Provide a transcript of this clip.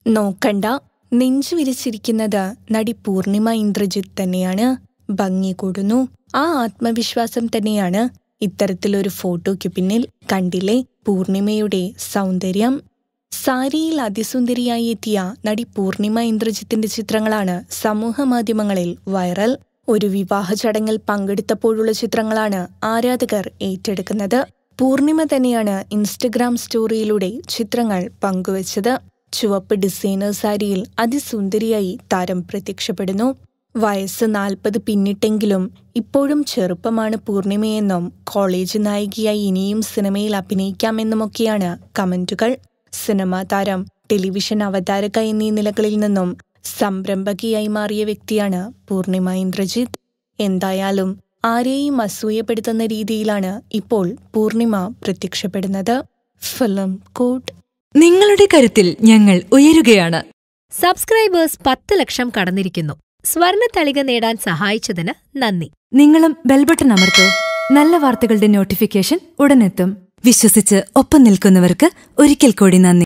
നോക്കണ്ട നെഞ്ചു വിരിച്ചിരിക്കുന്നത് നടി പൂർണിമ ഇന്ദ്രജിത്ത് തന്നെയാണ് ഭംഗി കൂടുന്നു ആ ആത്മവിശ്വാസം തന്നെയാണ് ഇത്തരത്തിലൊരു ഫോട്ടോയ്ക്ക് പിന്നിൽ കണ്ടില്ലേ പൂർണിമയുടെ സൗന്ദര്യം സാരിയിൽ അതിസുന്ദരിയായി എത്തിയ നടി പൂർണിമ ഇന്ദ്രജിത്തിന്റെ ചിത്രങ്ങളാണ് സമൂഹ മാധ്യമങ്ങളിൽ വൈറൽ ഒരു വിവാഹ ചടങ്ങിൽ പങ്കെടുത്തപ്പോഴുള്ള ചിത്രങ്ങളാണ് ആരാധകർ ഏറ്റെടുക്കുന്നത് പൂർണിമ തന്നെയാണ് ഇൻസ്റ്റഗ്രാം സ്റ്റോറിയിലൂടെ ചിത്രങ്ങൾ പങ്കുവച്ചത് ചുവപ്പ് ഡിസൈനർ സാരിയിൽ അതിസുന്ദരിയായി താരം പ്രത്യക്ഷപ്പെടുന്നു വയസ്സ് നാൽപ്പത് പിന്നിട്ടെങ്കിലും ഇപ്പോഴും ചെറുപ്പമാണ് പൂർണിമയെന്നും കോളേജ് നായികയായി ഇനിയും സിനിമയിൽ അഭിനയിക്കാമെന്നുമൊക്കെയാണ് കമന്റുകൾ സിനിമാ താരം ടെലിവിഷൻ അവതാരക എന്നീ നിലകളിൽ നിന്നും സംരംഭകയായി മാറിയ വ്യക്തിയാണ് പൂർണിമ ഇന്ദ്രജിത്ത് എന്തായാലും ആരെയും അസൂയപ്പെടുത്തുന്ന രീതിയിലാണ് ഇപ്പോൾ പൂർണിമ പ്രത്യക്ഷപ്പെടുന്നത് ഫിലിം കോട്ട് നിങ്ങളുടെ കരുത്തിൽ ഞങ്ങൾ ഉയരുകയാണ് സബ്സ്ക്രൈബേഴ്സ് പത്ത് ലക്ഷം കടന്നിരിക്കുന്നു സ്വർണ തളിക നേടാൻ സഹായിച്ചതിന് നന്ദി നിങ്ങളും ബെൽബട്ടൺ അമർത്തോ നല്ല വാർത്തകളുടെ നോട്ടിഫിക്കേഷൻ ഉടനെത്തും വിശ്വസിച്ച് ഒപ്പം നിൽക്കുന്നവർക്ക് ഒരിക്കൽ കൂടി നന്ദി